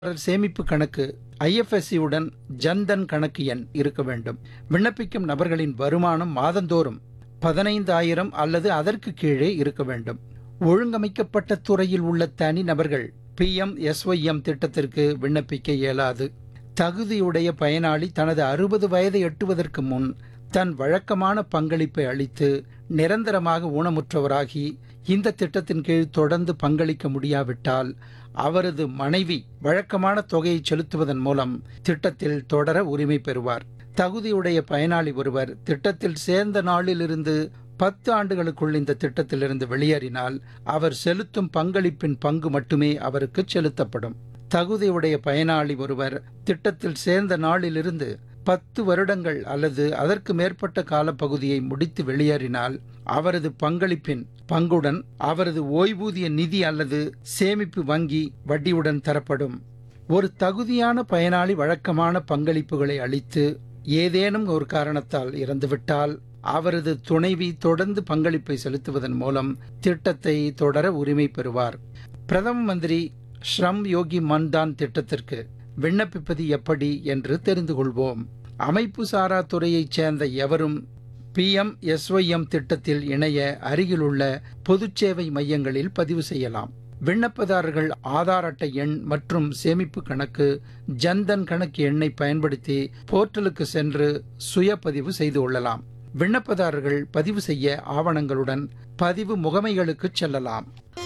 சேமிப்பு கணக்கு ஐஎஃப்எஸ்சி உடன் ஜன்தன் கணக்கு எண் இருக்க வேண்டும் விண்ணப்பிக்கும் நபர்களின் வருமானம் மாதந்தோறும் பதினைந்தாயிரம் அல்லது அதற்கு கீழே இருக்க வேண்டும் ஒழுங்கமைக்கப்பட்ட துறையில் உள்ள தனி நபர்கள் பிஎம் எஸ்ஒய்எம் திட்டத்திற்கு விண்ணப்பிக்க இயலாது தகுதியுடைய பயனாளி தனது அறுபது வயதை எட்டுவதற்கு முன் தன் வழக்கமான பங்களிப்பை அளித்து நிரந்தரமாக ஊனமுற்றவராகி இந்த திட்டத்தின் கீழ் தொடர்ந்து பங்களிக்க முடியாவிட்டால் அவரது மனைவி வழக்கமான தொகையை செலுத்துவதன் மூலம் திட்டத்தில் தொடர உரிமை பெறுவார் தகுதியுடைய பயனாளி ஒருவர் திட்டத்தில் சேர்ந்த நாளிலிருந்து பத்து ஆண்டுகளுக்குள் இந்த திட்டத்திலிருந்து வெளியேறினால் அவர் செலுத்தும் பங்களிப்பின் பங்கு மட்டுமே அவருக்கு செலுத்தப்படும் தகுதியுடைய பயனாளி ஒருவர் திட்டத்தில் சேர்ந்த நாளிலிருந்து பத்து வருடங்கள் அல்லது அதற்கு மேற்பட்ட காலப்பகுதியை முடித்து வெளியேறினால் அவரது பங்களிப்பின் பங்குடன் அவரது ஓய்வூதிய நிதி அல்லது சேமிப்பு வங்கி வட்டியுடன் தரப்படும் ஒரு தகுதியான பயனாளி வழக்கமான பங்களிப்புகளை அளித்து ஏதேனும் ஒரு காரணத்தால் இறந்துவிட்டால் அவரது துணைவி தொடர்ந்து பங்களிப்பை செலுத்துவதன் மூலம் திட்டத்தை தொடர உரிமை பெறுவார் பிரதம மந்திரி ஸ்ரம் யோகி மன்தான் திட்டத்திற்கு விண்ணப்பிப்பது எப்படி என்று தெரிந்து கொள்வோம் அமைப்பு சாரா துறையைச் சேர்ந்த எவரும் பிஎம் எஸ்ஒய்எம் திட்டத்தில் இணைய அருகிலுள்ள பொதுச் சேவை மையங்களில் பதிவு செய்யலாம் விண்ணப்பதாரர்கள் ஆதார் அட்டை எண் மற்றும் சேமிப்பு கணக்கு ஜன்தன் கணக்கு எண்ணை பயன்படுத்தி போர்ட்டலுக்கு சென்று சுய பதிவு செய்து கொள்ளலாம் விண்ணப்பதாரர்கள் பதிவு செய்ய ஆவணங்களுடன் பதிவு முகமைகளுக்கு செல்லலாம்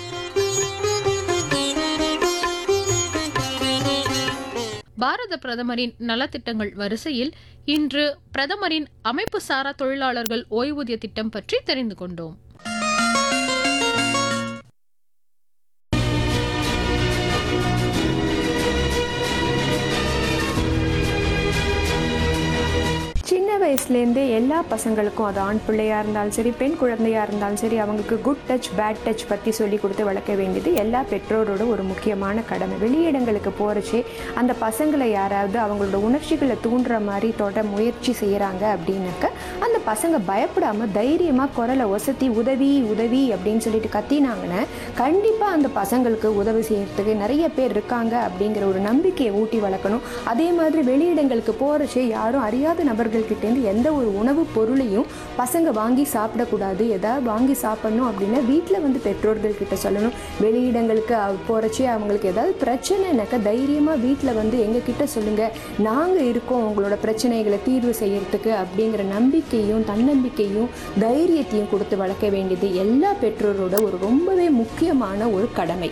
பாரத பிரதமரின் நலத்திட்டங்கள் வரிசையில் இன்று பிரதமரின் அமைப்பு சாரா தொழிலாளர்கள் ஓய்வூதிய திட்டம் பற்றி தெரிந்து கொண்டோம் சின்ன வயசுலேருந்தே எல்லா பசங்களுக்கும் அது ஆண் பிள்ளையாக இருந்தாலும் சரி பெண் குழந்தையாக இருந்தாலும் சரி அவங்களுக்கு குட் டச் பேட் டச் பற்றி சொல்லி கொடுத்து வளர்க்க வேண்டியது எல்லா பெற்றோரோட ஒரு முக்கியமான கடமை வெளியிடங்களுக்கு போகிறச்சே அந்த பசங்களை யாராவது அவங்களோட உணர்ச்சிகளை தூண்டுற மாதிரி தொட முயற்சி செய்கிறாங்க அப்படின்னாக்க அந்த பசங்க பயப்படாமல் தைரியமாக குரலை ஒசத்தி உதவி உதவி அப்படின்னு சொல்லிட்டு கத்தினாங்கன்னா கண்டிப்பாக அந்த பசங்களுக்கு உதவி செய்யறதுக்கு நிறைய பேர் இருக்காங்க அப்படிங்கிற ஒரு நம்பிக்கையை ஊட்டி வளர்க்கணும் அதே மாதிரி வெளியிடங்களுக்கு போகிறச்சே யாரும் அறியாத நபர்கள்கிட்டேருந்து எந்த ஒரு உணவுப் பொருளையும் பசங்க வாங்கி சாப்பிடக்கூடாது ஏதாவது வாங்கி சாப்பிடணும் அப்படின்னா வீட்டில் வந்து பெற்றோர்கள் கிட்ட சொல்லணும் வெளியிடங்களுக்கு போகிறச்சே அவங்களுக்கு ஏதாவது பிரச்சனைனாக்கா தைரியமாக வீட்டில் வந்து எங்ககிட்ட சொல்லுங்கள் நாங்கள் இருக்கோம் உங்களோட பிரச்சனைகளை தீர்வு செய்யறதுக்கு அப்படிங்கிற நம்பிக்கையும் தன்னம்பிக்கையும் தைரியத்தையும் கொடுத்து வளர்க்க வேண்டியது எல்லா பெற்றோரோட ஒரு ரொம்பவே முக்கியமான ஒரு கடமை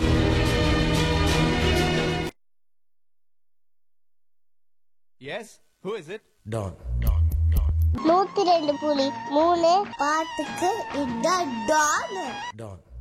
Yes? Who is it? Don. நூத்தி ரெண்டு புலி மூணு பாட்டுக்கு இதான் டான் Don.